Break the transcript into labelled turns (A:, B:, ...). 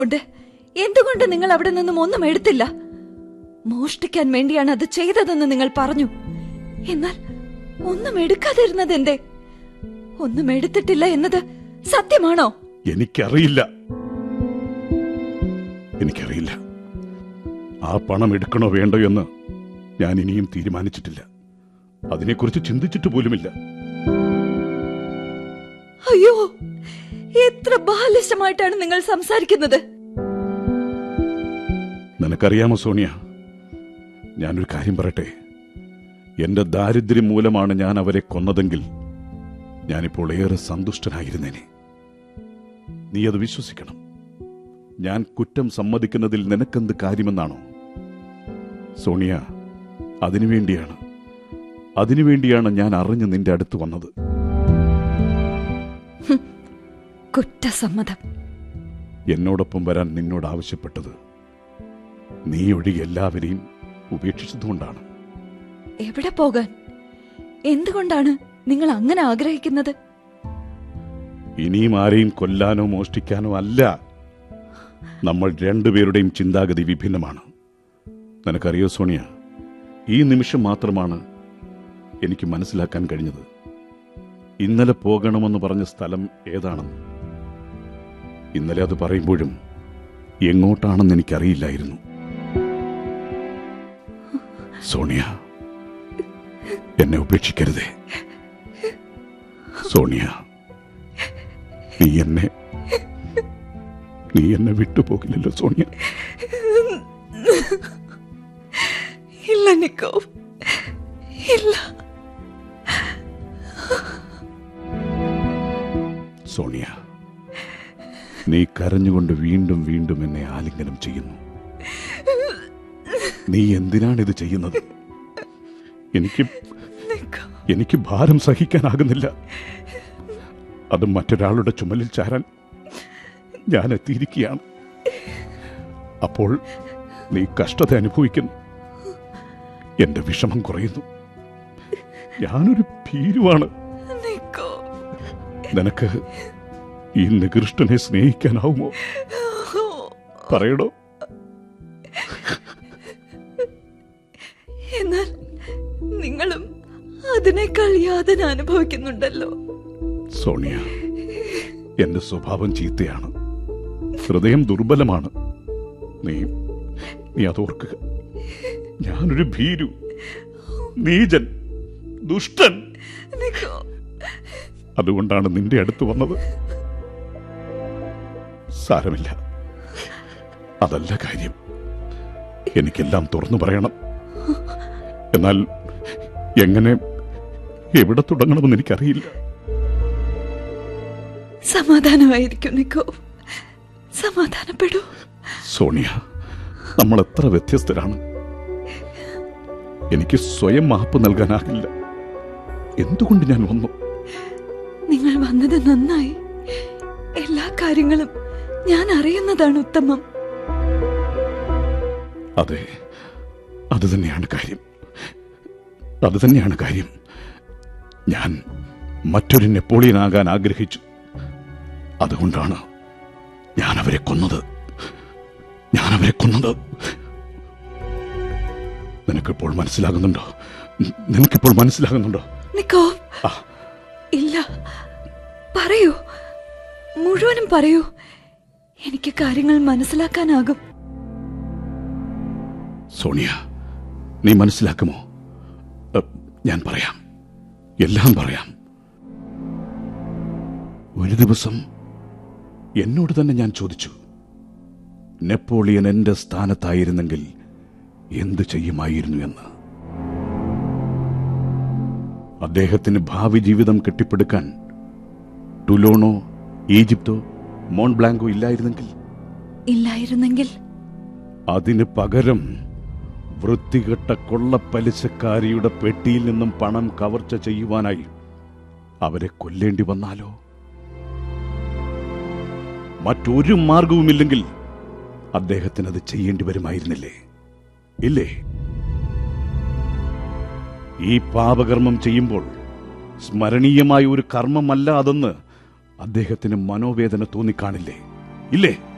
A: ഉണ്ട് എന്തുകൊണ്ട് നിങ്ങൾ അവിടെ നിന്നും ഒന്നും എടുത്തില്ല മോഷ്ടിക്കാൻ വേണ്ടിയാണ് അത് ചെയ്തതെന്ന് നിങ്ങൾ പറഞ്ഞു എന്നാൽ ഒന്നും എടുക്കാതിരുന്നത് എന്തേ ഒന്നും എടുത്തിട്ടില്ല എന്നത് സത്യമാണോ
B: എനിക്കറിയില്ല എനിക്കറിയില്ല ആ പണം എടുക്കണോ വേണ്ടോ എന്ന് ഞാൻ ഇനിയും തീരുമാനിച്ചിട്ടില്ല അതിനെക്കുറിച്ച് ചിന്തിച്ചിട്ട് പോലുമില്ല
A: അയ്യോ എത്ര ബാലിശമായിട്ടാണ് നിങ്ങൾ സംസാരിക്കുന്നത്
B: നിനക്കറിയാമോ സോണിയ ഞാനൊരു കാര്യം പറയട്ടെ എന്റെ ദാരിദ്ര്യം മൂലമാണ് ഞാൻ അവരെ കൊന്നതെങ്കിൽ ഞാനിപ്പോൾ ഏറെ സന്തുഷ്ടനായിരുന്നേനെ നീ അത് വിശ്വസിക്കണം ഞാൻ കുറ്റം സമ്മതിക്കുന്നതിൽ നിനക്കെന്ത് കാര്യമെന്നാണോ സോണിയ അതിനുവേണ്ടിയാണ് അതിനുവേണ്ടിയാണ് ഞാൻ അറിഞ്ഞ് നിന്റെ അടുത്ത് വന്നത്
A: കുറ്റസമ്മതം
B: എന്നോടൊപ്പം വരാൻ നിന്നോട് ആവശ്യപ്പെട്ടത് നീ ഒഴികെ എല്ലാവരെയും ഉപേക്ഷിച്ചതുകൊണ്ടാണ്
A: എവിടെ പോകാൻ എന്തുകൊണ്ടാണ് നിങ്ങൾ അങ്ങനെ ആഗ്രഹിക്കുന്നത്
B: ഇനിയും ആരെയും കൊല്ലാനോ മോഷ്ടിക്കാനോ അല്ല നമ്മൾ രണ്ടുപേരുടെയും ചിന്താഗതി വിഭിന്നമാണ് നിനക്കറിയോ സോണിയ ഈ നിമിഷം മാത്രമാണ് എനിക്ക് മനസ്സിലാക്കാൻ കഴിഞ്ഞത് ഇന്നലെ പോകണമെന്ന് പറഞ്ഞ സ്ഥലം ഏതാണെന്ന് ഇന്നലെ അത് പറയുമ്പോഴും എങ്ങോട്ടാണെന്ന് എനിക്കറിയില്ലായിരുന്നു സോണിയ എന്നെ ഉപേക്ഷിക്കരുതേ സോണിയ നീ എന്നെ നീ എന്നെ വിട്ടുപോകില്ലല്ലോ സോണിയ
A: ഇല്ല നിക്കോ ഇല്ല
B: സോണിയ നീ കരഞ്ഞുകൊണ്ട് വീണ്ടും വീണ്ടും എന്നെ ആലിംഗനം ചെയ്യുന്നു നീ എന്തിനാണ് ഇത് ചെയ്യുന്നത് എനിക്ക്
A: നിക്കോ
B: എനിക്ക് ഭാരം സഹിക്കാനാകുന്നില്ല അത് മറ്റൊരാളുടെ ചുമലിൽ ചാരാൻ ഞാൻ എത്തിയിരിക്കുകയാണ് അപ്പോൾ നീ കഷ്ടത അനുഭവിക്കുന്നു എന്റെ വിഷമം കുറയുന്നു ഞാനൊരു ഭീരുവാണ്
A: നിക്കോ
B: നിനക്ക് ഈ നികൃഷ്ടനെ സ്നേഹിക്കാനാവുമോ പറയടോ
A: എന്നാൽ നിങ്ങളും അതിനേക്കാൾ യാതന അനുഭവിക്കുന്നുണ്ടല്ലോ
B: സോണിയ എന്റെ സ്വഭാവം ചീത്തയാണ് ഹൃദയം ദുർബലമാണ് നീ നീ അതോർക്കുക ഞാനൊരു ഭീരു നീചൻ ദുഷ്ടൻ
A: നിക്കോ
B: അതുകൊണ്ടാണ് നിന്റെ അടുത്ത് വന്നത് സാരമില്ല അതല്ല കാര്യം എനിക്കെല്ലാം തുറന്നു പറയണം എന്നാൽ എങ്ങനെ എവിടെ തുടങ്ങണമെന്ന് എനിക്കറിയില്ല
A: സമാധാനമായിരിക്കും നിക്കോ സമാധാനപ്പെടൂ
B: സോണിയ നമ്മൾ എത്ര വ്യത്യസ്തരാണ് എനിക്ക് സ്വയം മാപ്പ് നൽകാനാകില്ല എന്തുകൊണ്ട് ഞാൻ വന്നു
A: നിങ്ങൾ വന്നത് നന്നായി എല്ലാ കാര്യങ്ങളും ഞാൻ അറിയുന്നതാണ് ഉത്തമം
B: അതെ അത് തന്നെയാണ് കാര്യം അത് തന്നെയാണ് കാര്യം ഞാൻ മറ്റൊരു നെപ്പോളിയൻ ആകാൻ ആഗ്രഹിച്ചു അതുകൊണ്ടാണ് ഞാൻ അവരെ കൊന്നത് ഞാൻ അവരെ കൊന്നത് നിനക്കിപ്പോൾ മനസ്സിലാകുന്നുണ്ടോ നി- നിനക്കിപ്പോൾ മനസ്സിലാകുന്നുണ്ടോ
A: നിക്കോ
B: ആ.
A: ഇല്ല പറയൂ മുഴുവനും പറയൂ എനിക്ക് കാര്യങ്ങൾ മനസ്സിലാക്കാനാകും
B: സോണിയ നീ മനസ്സിലാക്കുമോ അ, ഞാൻ പറയാം എല്ലാം പറയാം ഒരു ദിവസം എന്നോട് തന്നെ ഞാൻ ചോദിച്ചു നെപ്പോളിയൻ എന്റെ സ്ഥാനത്തായിരുന്നെങ്കിൽ എന്ത് ചെയ്യുമായിരുന്നു എന്ന് അദ്ദേഹത്തിന് ഭാവി ജീവിതം കെട്ടിപ്പടുക്കാൻ ടുലോണോ ഈജിപ്തോ മോൺബ്ലാങ്കോ ഇല്ലായിരുന്നെങ്കിൽ
A: ഇല്ലായിരുന്നെങ്കിൽ
B: അതിന് പകരം വൃത്തികെട്ട കൊള്ളപ്പലിശക്കാരിയുടെ പെട്ടിയിൽ നിന്നും പണം കവർച്ച ചെയ്യുവാനായി അവരെ കൊല്ലേണ്ടി വന്നാലോ മറ്റൊരു മാർഗവുമില്ലെങ്കിൽ അദ്ദേഹത്തിന് അത് ചെയ്യേണ്ടി വരുമായിരുന്നില്ലേ ഇല്ലേ ഈ പാപകർമ്മം ചെയ്യുമ്പോൾ സ്മരണീയമായ ഒരു കർമ്മമല്ല അതെന്ന് അദ്ദേഹത്തിന് മനോവേദന തോന്നിക്കാണില്ലേ ഇല്ലേ